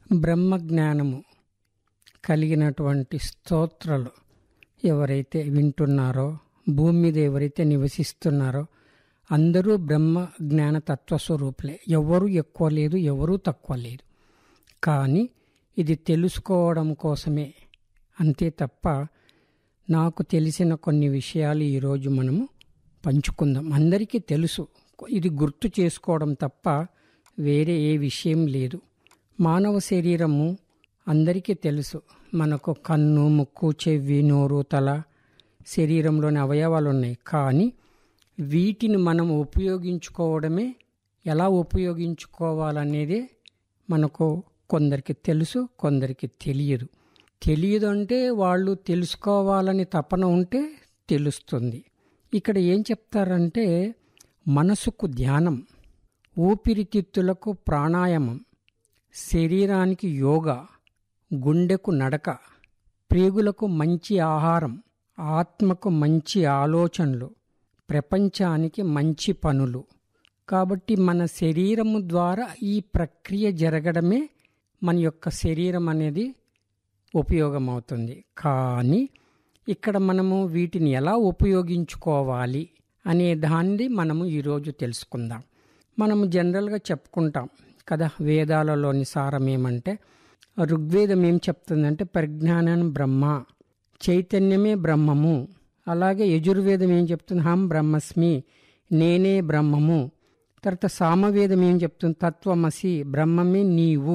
బ్రహ్మ జ్ఞానము కలిగినటువంటి స్తోత్రాలు ఎవరైతే వింటున్నారో భూమి మీద ఎవరైతే నివసిస్తున్నారో అందరూ బ్రహ్మ జ్ఞాన తత్వస్వరూపులే ఎవరు ఎక్కువ లేదు ఎవరూ తక్కువ లేదు కానీ ఇది తెలుసుకోవడం కోసమే అంతే తప్ప నాకు తెలిసిన కొన్ని విషయాలు ఈరోజు మనము పంచుకుందాం అందరికీ తెలుసు ఇది గుర్తు చేసుకోవడం తప్ప వేరే ఏ విషయం లేదు మానవ శరీరము అందరికీ తెలుసు మనకు కన్ను ముక్కు చెవి నోరు తల శరీరంలోని అవయవాలు ఉన్నాయి కానీ వీటిని మనం ఉపయోగించుకోవడమే ఎలా ఉపయోగించుకోవాలనేదే మనకు కొందరికి తెలుసు కొందరికి తెలియదు తెలియదు అంటే వాళ్ళు తెలుసుకోవాలని తపన ఉంటే తెలుస్తుంది ఇక్కడ ఏం చెప్తారంటే మనసుకు ధ్యానం ఊపిరితిత్తులకు ప్రాణాయామం శరీరానికి యోగా గుండెకు నడక ప్రేగులకు మంచి ఆహారం ఆత్మకు మంచి ఆలోచనలు ప్రపంచానికి మంచి పనులు కాబట్టి మన శరీరము ద్వారా ఈ ప్రక్రియ జరగడమే మన యొక్క శరీరం అనేది ఉపయోగమవుతుంది కానీ ఇక్కడ మనము వీటిని ఎలా ఉపయోగించుకోవాలి అనే దాన్ని మనము ఈరోజు తెలుసుకుందాం మనము జనరల్గా చెప్పుకుంటాం కదా వేదాలలోని సారం ఏమంటే ఋగ్వేదం ఏం చెప్తుందంటే ప్రజ్ఞానం బ్రహ్మ చైతన్యమే బ్రహ్మము అలాగే యజుర్వేదం ఏం చెప్తుంది హం బ్రహ్మస్మి నేనే బ్రహ్మము తర్వాత సామవేదం ఏం చెప్తుంది తత్వమసి బ్రహ్మమే నీవు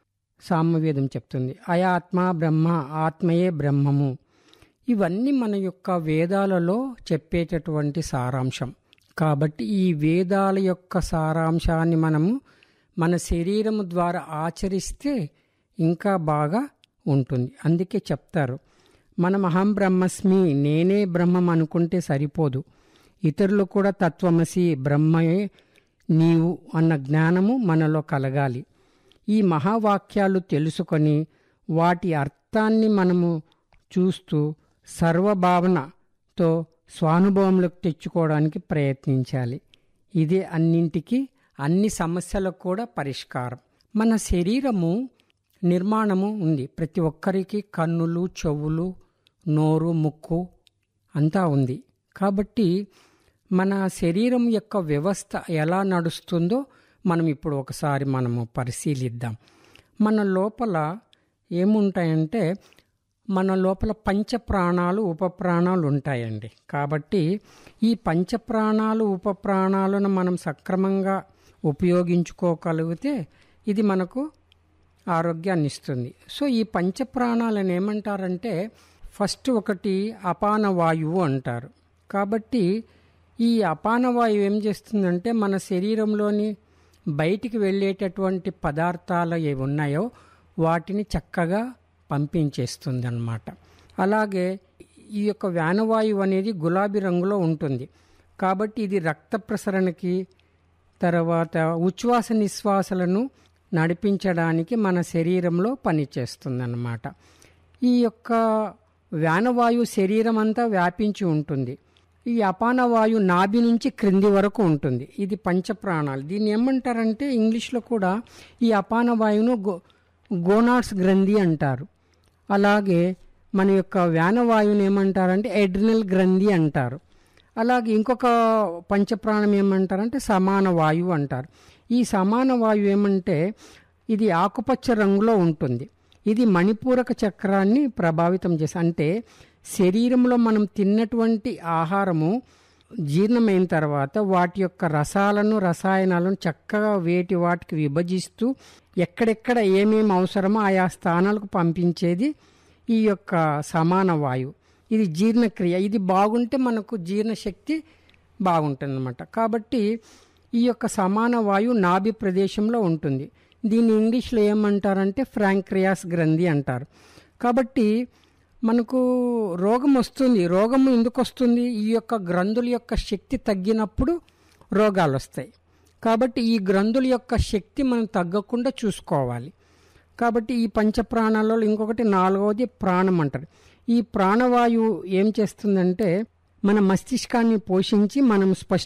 సామవేదం చెప్తుంది అయాత్మ బ్రహ్మ ఆత్మయే బ్రహ్మము ఇవన్నీ మన యొక్క వేదాలలో చెప్పేటటువంటి సారాంశం కాబట్టి ఈ వేదాల యొక్క సారాంశాన్ని మనము మన శరీరము ద్వారా ఆచరిస్తే ఇంకా బాగా ఉంటుంది అందుకే చెప్తారు మనం అహం బ్రహ్మస్మి నేనే బ్రహ్మం అనుకుంటే సరిపోదు ఇతరులు కూడా తత్వమసి బ్రహ్మయే నీవు అన్న జ్ఞానము మనలో కలగాలి ఈ మహావాక్యాలు తెలుసుకొని వాటి అర్థాన్ని మనము చూస్తూ సర్వభావనతో స్వానుభవంలోకి తెచ్చుకోవడానికి ప్రయత్నించాలి ఇదే అన్నింటికి అన్ని సమస్యలకు కూడా పరిష్కారం మన శరీరము నిర్మాణము ఉంది ప్రతి ఒక్కరికి కన్నులు చెవులు నోరు ముక్కు అంతా ఉంది కాబట్టి మన శరీరం యొక్క వ్యవస్థ ఎలా నడుస్తుందో మనం ఇప్పుడు ఒకసారి మనము పరిశీలిద్దాం మన లోపల ఏముంటాయంటే మన లోపల పంచప్రాణాలు ఉపప్రాణాలు ఉంటాయండి కాబట్టి ఈ పంచప్రాణాలు ఉపప్రాణాలను మనం సక్రమంగా ఉపయోగించుకోగలిగితే ఇది మనకు ఆరోగ్యాన్ని ఇస్తుంది సో ఈ పంచప్రాణాలను ఏమంటారంటే ఫస్ట్ ఒకటి అపాన వాయువు అంటారు కాబట్టి ఈ అపాన వాయువు ఏం చేస్తుందంటే మన శరీరంలోని బయటికి వెళ్ళేటటువంటి పదార్థాలు ఏవి ఉన్నాయో వాటిని చక్కగా పంపించేస్తుంది అన్నమాట అలాగే ఈ యొక్క వ్యానవాయువు అనేది గులాబీ రంగులో ఉంటుంది కాబట్టి ఇది రక్త ప్రసరణకి తర్వాత ఉచ్ఛ్వాస నిశ్వాసలను నడిపించడానికి మన శరీరంలో పనిచేస్తుంది అన్నమాట ఈ యొక్క వ్యానవాయు శరీరం అంతా వ్యాపించి ఉంటుంది ఈ అపానవాయు నాభి నుంచి క్రింది వరకు ఉంటుంది ఇది పంచప్రాణాలు దీన్ని ఏమంటారంటే ఇంగ్లీష్లో కూడా ఈ అపానవాయువును గో గోనాట్స్ గ్రంథి అంటారు అలాగే మన యొక్క వ్యానవాయువుని ఏమంటారంటే ఎడ్రినల్ గ్రంథి అంటారు అలాగే ఇంకొక పంచప్రాణం ఏమంటారంటే సమాన వాయువు అంటారు ఈ సమాన వాయువు ఏమంటే ఇది ఆకుపచ్చ రంగులో ఉంటుంది ఇది మణిపూరక చక్రాన్ని ప్రభావితం చేసి అంటే శరీరంలో మనం తిన్నటువంటి ఆహారము జీర్ణమైన తర్వాత వాటి యొక్క రసాలను రసాయనాలను చక్కగా వేటి వాటికి విభజిస్తూ ఎక్కడెక్కడ ఏమేమి అవసరమో ఆయా స్థానాలకు పంపించేది ఈ యొక్క సమాన వాయువు ఇది జీర్ణక్రియ ఇది బాగుంటే మనకు జీర్ణశక్తి బాగుంటుందన్నమాట కాబట్టి ఈ యొక్క సమాన వాయువు నాభి ప్రదేశంలో ఉంటుంది దీన్ని ఇంగ్లీష్లో ఏమంటారంటే ఫ్రాంక్రియాస్ గ్రంథి అంటారు కాబట్టి మనకు రోగం వస్తుంది రోగం ఎందుకు వస్తుంది ఈ యొక్క గ్రంథుల యొక్క శక్తి తగ్గినప్పుడు రోగాలు వస్తాయి కాబట్టి ఈ గ్రంథుల యొక్క శక్తి మనం తగ్గకుండా చూసుకోవాలి కాబట్టి ఈ పంచప్రాణాలలో ఇంకొకటి నాలుగవది ప్రాణం అంటారు ఈ ప్రాణవాయువు ఏం చేస్తుందంటే మన మస్తిష్కాన్ని పోషించి మనం